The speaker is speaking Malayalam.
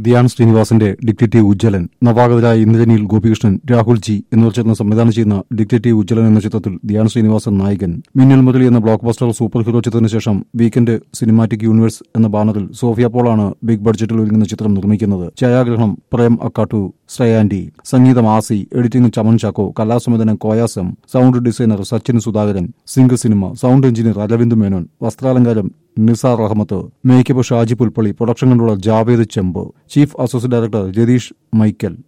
ധ്യാൻ ശ്രീനിവാസന്റെ ഡിക്റ്റേറ്റീവ് ഉജ്ജ്വലൻ നവാഗതരായ ഇന്ദ്രനീൽ ഗോപികൃഷ്ണൻ രാഹുൽ ജി എന്നിവർ ചേർന്ന് സംവിധാനം ചെയ്യുന്ന ഡിക്റ്റേറ്റീവ് ഉജ്ജ്വലൻ എന്ന ചിത്രത്തിൽ ധ്യാൻ ശ്രീനിവാസൻ നായകൻ മിന്നൽ മുരളി എന്ന ബ്ലോക്ക് ബസ്റ്റർ സൂപ്പർ ഹീറോ ചിത്രത്തിന് ശേഷം വീക്കെൻഡ് സിനിമാറ്റിക് യൂണിവേഴ്സ് എന്ന ബാനറിൽ സോഫിയ പോളാണ് ബിഗ് ബഡ്ജറ്റിൽ ഒരുങ്ങുന്ന ചിത്രം നിർമ്മിക്കുന്നത് ഛായാഗ്രഹണം പ്രേം അക്കാട്ടു ശ്രേയാൻഡി സംഗീതം ആസി എഡിറ്റിംഗ് ചമൻ ചാക്കോ കലാസംവിധാനം കോയാസം sound designer Sachin Sudhakaran sync cinema sound engineer Aravind Menon വസ്ത്രാലങ്കാരം Nizar Rahmath makeup Shaji Pulpally production controller Javed Chemb chief associate director Ratheesh Michael